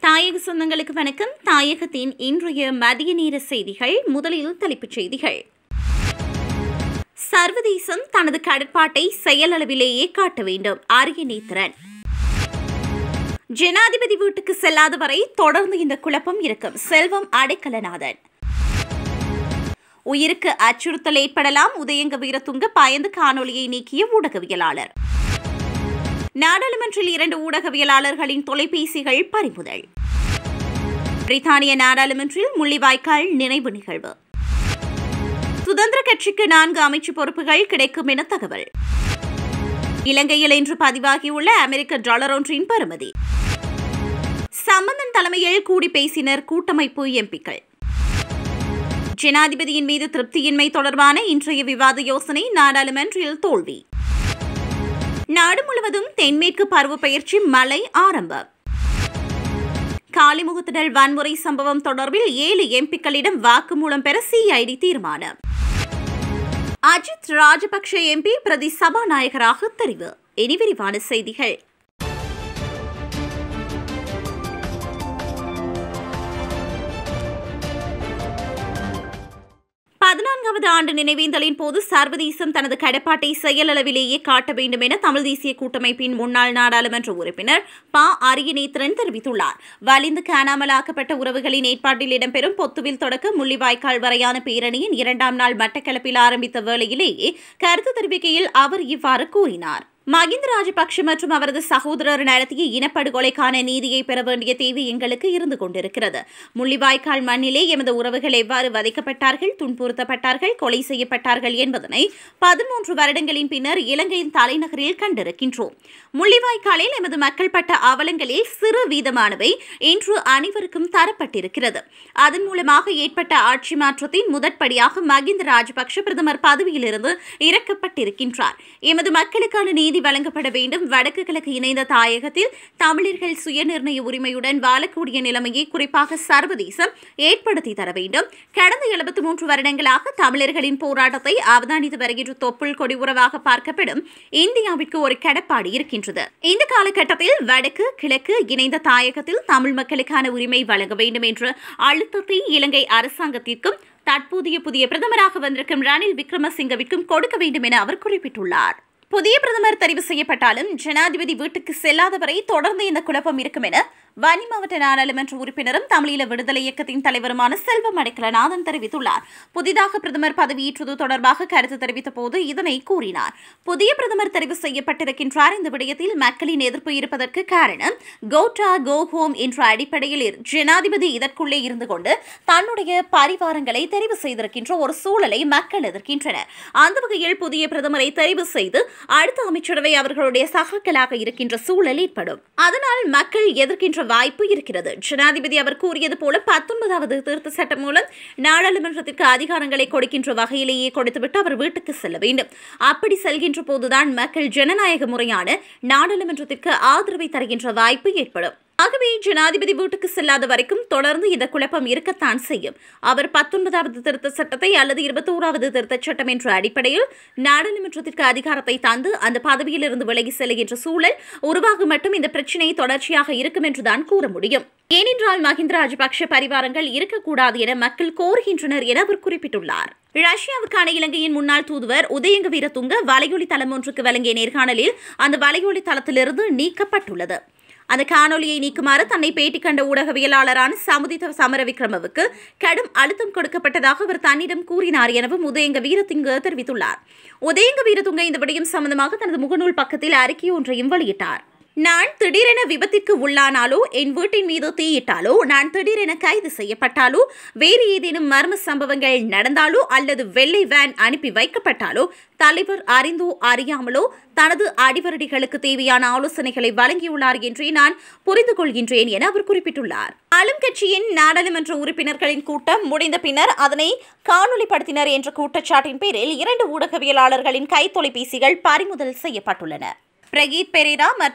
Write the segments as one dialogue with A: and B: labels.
A: தாயக சொந்தங்களுக்கு வணக்கம் தாயகத்தின் இன்றைய மதிய நேர செய்திகள் முதலில் தலைப்புச் செய்திகள் சர்வதேசம் தனது கடற்பாட்டை செயலளவிலேயே காட்ட வேண்டும் அரியநேத்திரன் ஜனாதிபதி வீட்டுக்கு செல்லாத வரை தொடர்ந்து இந்த குழப்பம் இருக்கும் செல்வம் அடைக்கலநாதன் உயிருக்கு அச்சுறுத்தல் ஏற்படலாம் உதயங்க வீரத்துங்க பயந்து காணொலியை நீக்கிய ஊடகவியலாளர் நாடாளுமன்றில் இரண்டு ஊடகவியலாளர்களின் தொலைபேசிகள் பறிமுதல் பிரித்தானிய நாடாளுமன்றில் முள்ளிவாய்க்கால் நினைவு நிகழ்வு சுதந்திர கட்சிக்கு நான்கு அமைச்சு பொறுப்புகள் கிடைக்கும் என தகவல் இலங்கையில் இன்று பதிவாகியுள்ள அமெரிக்க டாலர் ஒன்றின் பெறுமதி சம்பந்தன் தலைமையில் கூடி பேசினர் கூட்டமைப்பு எம்பிக்கள் ஜனாதிபதியின் மீது திருப்தியின்மை தொடர்பான இன்றைய விவாத யோசனை நாடாளுமன்றில் தோல்வி நாடு முழுவதும் தென்மேற்கு பருவப்பெயர்ச்சி மழை ஆரம்பம் காலிமுகத்திடல் வன்முறை சம்பவம் தொடர்பில் ஏழு எம்பிக்களிடம் வாக்குமூலம் பெற சிஐடி தீர்மானம் அஜித் ராஜபக்ஷ எம்பி பிரதி சபாநாயகராக தெரிவு இனி விரிவான செய்திகள் பதினான்காவது ஆண்டு நினைவேந்தலின் போது சர்வதேசம் தனது கடப்பாட்டை செயலளவிலேயே காட்ட வேண்டும் என தமிழ் தேசிய கூட்டமைப்பின் முன்னாள் நாடாளுமன்ற உறுப்பினர் ப அரியநேத்திரன் தெரிவித்துள்ளார் வலிந்து காணாமலாக்கப்பட்ட உறவுகளின் ஏற்பாட்டில் இடம்பெறும் பொத்துவில் தொடக்க முள்ளிவாய்க்கால் வரையான பேரணியின் இரண்டாம் நாள் மட்டக்களப்பில் ஆரம்பித்த வேளையிலேயே கருத்து தெரிவிக்கையில் அவர் இவ்வாறு கூறினார் மகிந்த ராஜபக்ஷ மற்றும் அவரது சகோதரர் நடத்திய இனப்படுகொலைக்கான நீதியை பெற வேண்டிய தேவை எங்களுக்கு இருந்து கொண்டிருக்கிறது முள்ளிவாய்க்கால் மண்ணிலே எமது உறவுகள் எவ்வாறு வதைக்கப்பட்டார்கள் துன்புறுத்தப்பட்டார்கள் கொலை செய்யப்பட்டார்கள் என்பதனை பதிமூன்று வருடங்களின் பின்னர் இலங்கையின் தலைநகரில் கண்டிருக்கின்றோம் முள்ளிவாய்க்காலில் எமது மக்கள் பட்ட அவலங்களில் சிறு வீதமானவை இன்று அனைவருக்கும் தரப்பட்டிருக்கிறது அதன் மூலமாக ஏற்பட்ட ஆட்சி மாற்றத்தின் முதற்படியாக மகிந்த ராஜபக்ஷ பிரதமர் பதவியிலிருந்து இறக்கப்பட்டிருக்கின்றார் எமது மக்களுக்கான நீதி நீதி வழங்கப்பட வேண்டும் வடக்கு கிழக்கு இணைந்த தாயகத்தில் தமிழர்கள் சுயநிர்ணய உரிமையுடன் வாழக்கூடிய நிலைமையை குறிப்பாக சர்வதேசம் ஏற்படுத்தி தர வேண்டும் கடந்த எழுபத்தி மூன்று வருடங்களாக தமிழர்களின் போராட்டத்தை அவதானித்து வருகின்ற தொப்புள் கொடி உறவாக பார்க்கப்படும் இந்தியாவிற்கு ஒரு கடப்பாடு இருக்கின்றது இந்த காலகட்டத்தில் வடக்கு கிழக்கு இணைந்த தாயகத்தில் தமிழ் மக்களுக்கான உரிமை வழங்க வேண்டும் என்ற அழுத்தத்தை இலங்கை அரசாங்கத்திற்கும் தற்போதைய புதிய பிரதமராக வந்திருக்கும் ரணில் விக்ரமசிங்கவிற்கும் கொடுக்க வேண்டும் என அவர் குறிப்பிட்டுள்ளார் புதிய பிரதமர் தெரிவு செய்யப்பட்டாலும் ஜனாதிபதி வீட்டுக்கு செல்லாதவரை தொடர்ந்து இந்த குழப்பம் இருக்கும் என வன்னி மாவட்ட நாடாளுமன்ற உறுப்பினரும் தமிழீழ விடுதலை இயக்கத்தின் தலைவருமான செல்வம் அடைக்கலநாதன் தெரிவித்துள்ளார் புதிதாக பிரதமர் பதவியேற்றது தொடர்பாக கருத்து தெரிவித்த போது இதனை கூறினார் புதிய பிரதமர் தெரிவு செய்யப்பட்டிருக்கின்றார் இந்த விடயத்தில் மக்களின் எதிர்ப்பு இருப்பதற்கு காரணம் கோட்டா கோ ஹோம் என்ற அடிப்படையில் ஜனாதிபதி இதற்குள்ளே இருந்து கொண்டு தன்னுடைய பரிவாரங்களை தெரிவு செய்திருக்கின்ற ஒரு சூழலை மக்கள் எதிர்க்கின்றனர் அந்த வகையில் புதிய பிரதமரை தெரிவு செய்து அடுத்த அமைச்சரவை அவர்களுடைய சகாக்களாக இருக்கின்ற சூழல் ஏற்படும் அதனால் மக்கள் எதிர்க்கின்ற வாய்ப்பு இருக்கிறது ஜனாதிபதி அவர் கூறியது போல பத்தொன்பதாவது திருத்த சட்டம் மூலம் நாடாளுமன்றத்திற்கு அதிகாரங்களை கொடுக்கின்ற வகையிலேயே கொடுத்துவிட்டு அவர் வீட்டுக்கு செல்ல வேண்டும் அப்படி செல்கின்ற போதுதான் மக்கள் ஜனநாயக முறையான நாடாளுமன்றத்திற்கு ஆதரவை தருகின்ற வாய்ப்பு ஏற்படும் ஆகவே ஜனாதிபதி வீட்டுக்கு செல்லாத வரைக்கும் தொடர்ந்து இந்த குழப்பம் இருக்கத்தான் செய்யும் அவர் பத்தொன்பதாவது திருத்த சட்டத்தை அல்லது இருபத்தோராவது திருத்த சட்டம் என்ற அடிப்படையில் நாடாளுமன்றத்திற்கு அதிகாரத்தை தந்து அந்த பதவியிலிருந்து விலகி செல்கின்ற சூழல் உருவாகும் மட்டும் இந்த பிரச்சினை தொடர்ச்சியாக இருக்கும் என்றுதான் கூற முடியும் ஏனென்றால் மஹிந்த ராஜபக்ஷ பரிவாரங்கள் இருக்கக்கூடாது என மக்கள் கோருகின்றனர் என அவர் குறிப்பிட்டுள்ளார் ரஷ்யாவுக்கான இலங்கையின் முன்னாள் தூதுவர் உதயங்க வீரதுங்க வலையொலி தளம் ஒன்றுக்கு வழங்கிய நேர்காணலில் அந்த வலையொலி தளத்திலிருந்து நீக்கப்பட்டுள்ளது அந்த காணொலியை நீக்குமாறு தன்னை பேட்டி கண்ட ஊடகவியலாளரான சமுதித சமரவிக்ரமவுக்கு கடும் அழுத்தம் கொடுக்கப்பட்டதாக அவர் தன்னிடம் கூறினார் எனவும் உதயங்க வீரதுங்க தெரிவித்துள்ளார் உதயங்க வீரதுங்க இந்த விடயம் சம்பந்தமாக தனது முகநூல் பக்கத்தில் அறிக்கை ஒன்றையும் வெளியிட்டார் நான் திடீரென விபத்திற்கு உள்ளானாலோ என் வீட்டின் மீது தீயிட்டாலோ நான் திடீரென கைது செய்யப்பட்டாலோ வேறு ஏதேனும் மர்ம சம்பவங்கள் நடந்தாலோ அல்லது வெள்ளை வேன் அனுப்பி வைக்கப்பட்டாலோ தலைவர் அறிந்தோ அறியாமலோ தனது அடிவரடிகளுக்கு தேவையான ஆலோசனைகளை வழங்கியுள்ளார் என்றே நான் புரிந்து கொள்கின்றேன் என அவர் குறிப்பிட்டுள்ளார் ஆளும் கட்சியின் நாடாளுமன்ற உறுப்பினர்களின் கூட்டம் முடிந்த பின்னர் அதனை காணொலிப்படுத்தினர் என்ற குற்றச்சாட்டின் பேரில் இரண்டு ஊடகவியலாளர்களின் கை தொலைபேசிகள் பறிமுதல் செய்யப்பட்டுள்ளன பிரகீத் பெரேரா மற்றும்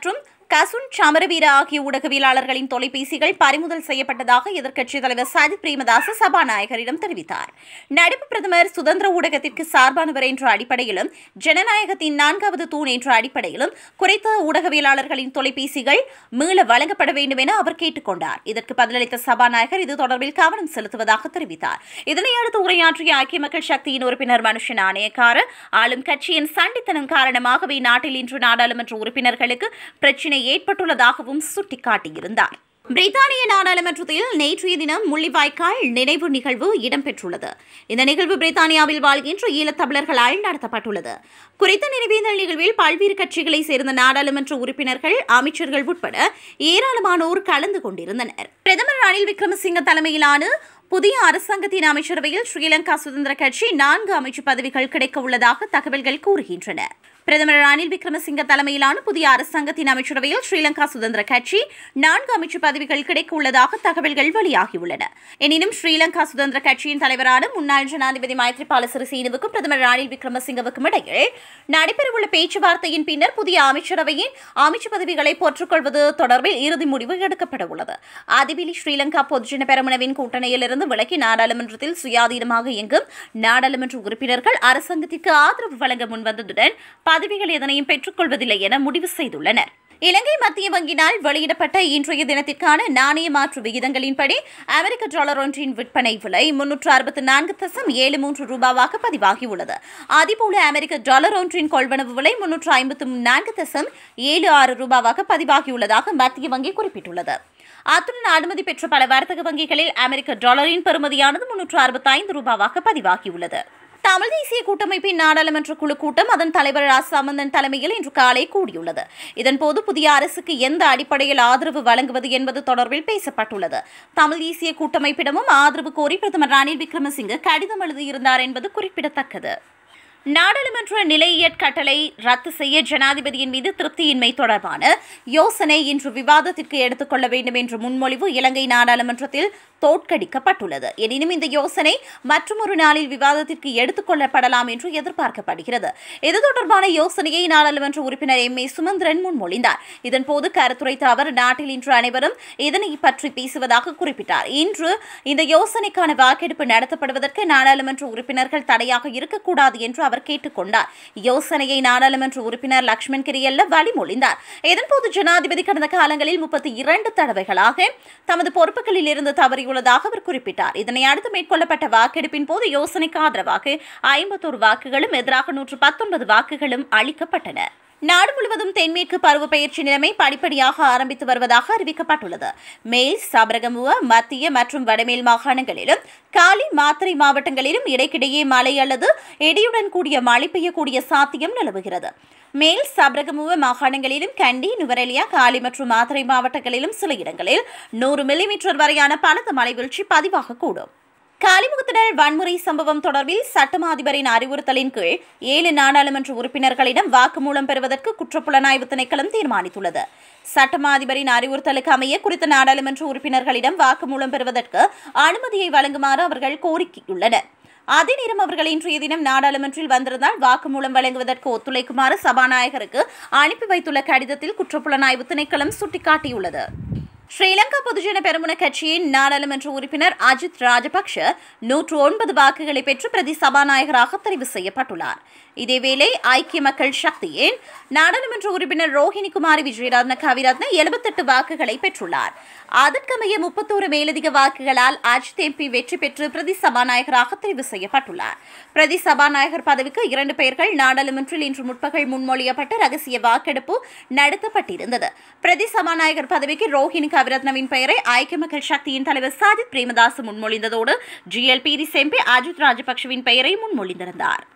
A: கசுன் சமரவீர ஆகிய ஊடகவியலாளர்களின் தொலைபேசிகள் பறிமுதல் செய்யப்பட்டதாக எதிர்க்கட்சித் தலைவர் சஜித் பிரேமதாச சபாநாயகரிடம் தெரிவித்தார் நடுப்பு பிரதமர் சுதந்திர ஊடகத்திற்கு சார்பானவர் என்ற அடிப்படையிலும் ஜனநாயகத்தின் நான்காவது தூண் என்ற அடிப்படையிலும் குறித்த ஊடகவியலாளர்களின் தொலைபேசிகள் மீள வழங்கப்பட வேண்டும் என அவர் கேட்டுக் கொண்டார் இதற்கு பதிலளித்த சபாநாயகர் இது தொடர்பில் கவனம் செலுத்துவதாக தெரிவித்தார் இதனையடுத்து உரையாற்றிய ஐக்கிய மக்கள் சக்தியின் உறுப்பினர் மனுஷ நாணயக்கார ஆளும் கட்சியின் சண்டித்தனம் காரணமாகவே நாட்டில் இன்று நாடாளுமன்ற உறுப்பினர்களுக்கு பிரச்சினை ஏற்பட்டுள்ளதாகவும் சுட்டிக்காட்டியிருந்தார் பிரித்தானிய நாடாளுமன்றத்தில் நேற்றைய தினம் முள்ளிவாய்க்கால் நினைவு நிகழ்வு இடம்பெற்றுள்ளது இந்த நிகழ்வு பிரித்தானியாவில் வாழ்கின்ற ஈழத்தமிழர்களால் நடத்தப்பட்டுள்ளது குறித்த நினைவேந்தல் நிகழ்வில் பல்வேறு கட்சிகளைச் சேர்ந்த நாடாளுமன்ற உறுப்பினர்கள் அமைச்சர்கள் உட்பட ஏராளமானோர் கலந்து கொண்டிருந்தனர் பிரதமர் ரணில் விக்ரமசிங்க தலைமையிலான புதிய அரசாங்கத்தின் அமைச்சரவையில் ஸ்ரீலங்கா சுதந்திர கட்சி நான்கு அமைச்சு பதவிகள் கிடைக்க உள்ளதாக தகவல்கள் கூறுகின்றன பிரதமர் ரணில் விக்ரமசிங்க தலைமையிலான புதிய அரசாங்கத்தின் அமைச்சரவையில் ஸ்ரீலங்கா சுதந்திர கட்சி நான்கு அமைச்சு பதவிகள் கிடைக்க உள்ளதாக தகவல்கள் வெளியாகியுள்ளன எனினும் ஸ்ரீலங்கா சுதந்திர கட்சியின் தலைவரான முன்னாள் ஜனாதிபதி மைத்ரிபால சிறிசேனவுக்கும் பிரதமர் ரணில் விக்ரமசிங்கவுக்கும் இடையில் நடைபெறவுள்ள பேச்சுவார்த்தையின் பின்னர் புதிய அமைச்சரவையின் அமைச்சு பதவிகளை பெற்றுக்கொள்வது தொடர்பில் இறுதி முடிவு எடுக்கப்பட உள்ளது அதிபிலி ஸ்ரீலங்கா பொதுஜன பெரமுனவின் கூட்டணியிலிருந்து விலகி நாடாளுமன்றத்தில் சுயாதீனமாக இயங்கும் நாடாளுமன்ற உறுப்பினர்கள் அரசாங்கத்திற்கு ஆதரவு வழங்க முன்வந்ததுடன் பதவிகள் எதனையும் பெற்றுக்கொள்வதில்லை என முடிவு செய்துள்ளனர் இலங்கை மத்திய வங்கினால் வெளியிடப்பட்ட இன்றைய தினத்திற்கான நாணய மாற்று விகிதங்களின்படி அமெரிக்க டாலர் ஒன்றின் விற்பனை விலை முன்னூற்று அறுபத்தி நான்கு தசம் ஏழு மூன்று ரூபாவாக பதிவாகியுள்ளது அதேபோல அமெரிக்க டாலர் ஒன்றின் கொள்வனவு விலை முன்னூற்று ஐம்பத்தி நான்கு தசம் ஏழு ஆறு ரூபாவாக பதிவாகியுள்ளதாக மத்திய வங்கி குறிப்பிட்டுள்ளது அத்துடன் அனுமதி பெற்ற பல வர்த்தக வங்கிகளில் அமெரிக்க டாலரின் பெறுமதியானது முன்னூற்று அறுபத்தி ஐந்து ரூபாவாக பதிவாகியுள்ளது தமிழ் தேசிய கூட்டமைப்பின் நாடாளுமன்ற குழு கூட்டம் அதன் தலைவர் ரா சம்பந்தன் தலைமையில் இன்று காலை கூடியுள்ளது இதன்போது புதிய அரசுக்கு எந்த அடிப்படையில் ஆதரவு வழங்குவது என்பது தொடர்பில் பேசப்பட்டுள்ளது தமிழ் தேசிய கூட்டமைப்பிடமும் ஆதரவு கோரி பிரதமர் ரணில் விக்ரமசிங்கே கடிதம் எழுதியிருந்தார் என்பது குறிப்பிடத்தக்கது நாடாளுமன்ற நிலையியற் கட்டளை ரத்து செய்ய ஜனாதிபதியின் மீது திருப்தியின்மை தொடர்பான யோசனை இன்று விவாதத்திற்கு எடுத்துக்கொள்ள வேண்டும் என்ற முன்மொழிவு இலங்கை நாடாளுமன்றத்தில் தோற்கடிக்கப்பட்டுள்ளது எனினும் இந்த யோசனை மற்றொரு நாளில் விவாதத்திற்கு எடுத்துக் கொள்ளப்படலாம் என்று எதிர்பார்க்கப்படுகிறது இது தொடர்பான யோசனையை நாடாளுமன்ற உறுப்பினர் எம் ஏ சுமந்திரன் முன்மொழிந்தார் இதன்போது கருத்துரைத்த அவர் நாட்டில் இன்று அனைவரும் இதனை பற்றி பேசுவதாக குறிப்பிட்டார் இன்று இந்த யோசனைக்கான வாக்கெடுப்பு நடத்தப்படுவதற்கு நாடாளுமன்ற உறுப்பினர்கள் தடையாக இருக்கக்கூடாது என்று அவர் கேட்டுக்கொண்டார் யோசனையை நாடாளுமன்ற உறுப்பினர் லக்ஷ்மண் கிரியல்ல வழிமொழிந்தார் இதன்போது ஜனாதிபதி கடந்த காலங்களில் முப்பத்தி இரண்டு தடவைகளாக தமது பொறுப்புகளில் இருந்து தவறியுள்ளதாக அவர் குறிப்பிட்டார் இதனை அடுத்து மேற்கொள்ளப்பட்ட வாக்கெடுப்பின் போது யோசனைக்கு ஆதரவாக ஐம்பத்தோரு வாக்குகளும் எதிராக நூற்று பத்தொன்பது வாக்குகளும் அளிக்கப்பட்டன நாடு முழுவதும் தென்மேற்கு பருவப்பெயர்ச்சி நிலைமை படிப்படியாக ஆரம்பித்து வருவதாக அறிவிக்கப்பட்டுள்ளது மேல் சபரகமுவ மத்திய மற்றும் வடமேல் மாகாணங்களிலும் காலி மாத்திரை மாவட்டங்களிலும் இடைக்கிடையே மழை அல்லது இடியுடன் கூடிய மழை பெய்யக்கூடிய சாத்தியம் நிலவுகிறது மேல் சப்ரகமுவ மாகாணங்களிலும் கண்டி நுவரெலியா காலி மற்றும் மாத்திரை மாவட்டங்களிலும் சில இடங்களில் நூறு மில்லிமீட்டர் வரையான பலத்த மழை வீழ்ச்சி பதிவாகக்கூடும் காலிமுகத்தினர் வன்முறை சம்பவம் தொடர்பில் சட்டமா அதிபரின் அறிவுறுத்தலின் கீழ் ஏழு நாடாளுமன்ற உறுப்பினர்களிடம் வாக்குமூலம் பெறுவதற்கு குற்றப்புலனாய்வு திணைக்களம் தீர்மானித்துள்ளது சட்டமா அதிபரின் அறிவுறுத்தலுக்கு அமைய குறித்த நாடாளுமன்ற உறுப்பினர்களிடம் வாக்குமூலம் பெறுவதற்கு அனுமதியை வழங்குமாறு அவர்கள் கோரிக்கையுள்ளனர் அதே நேரம் அவர்கள் இன்றைய தினம் நாடாளுமன்றில் வந்திருந்தால் வாக்குமூலம் வழங்குவதற்கு ஒத்துழைக்குமாறு சபாநாயகருக்கு அனுப்பி வைத்துள்ள கடிதத்தில் குற்றப்புலனாய்வு திணைக்களம் சுட்டிக்காட்டியுள்ளது ஸ்ரீலங்கா பொதுஜன பெரமுன கட்சியின் நாடாளுமன்ற உறுப்பினர் அஜித் ராஜபக்ஷ நூற்று ஒன்பது வாக்குகளை பெற்று பிரதி சபாநாயகராக தெரிவு செய்யப்பட்டுள்ளார் இதேவேளை ஐக்கிய மக்கள் சக்தியின் நாடாளுமன்ற உறுப்பினர் ரோஹிணி குமாரி விஜயரத்ன கவிரத்ன எழுபத்தெட்டு வாக்குகளை பெற்றுள்ளார் அதற்கமைய முப்பத்தோரு மேலதிக வாக்குகளால் அஜித் எம்பி வெற்றி பெற்று பிரதி சபாநாயகராக தெரிவு செய்யப்பட்டுள்ளார் பிரதி சபாநாயகர் பதவிக்கு இரண்டு பெயர்கள் நாடாளுமன்றில் இன்று முற்பகல் முன்மொழியப்பட்ட ரகசிய வாக்கெடுப்பு நடத்தப்பட்டிருந்தது பிரதி சபாநாயகர் பதவிக்கு ரோஹிணி கவிரத்னவின் பெயரை ஐக்கிய மக்கள் சக்தியின் தலைவர் சாஜித் பிரேமதாஸ் முன்மொழிந்ததோடு ஜிஎல்பி எம்பி அஜித் ராஜபக்சவின் பெயரை முன்மொழிந்திருந்தார்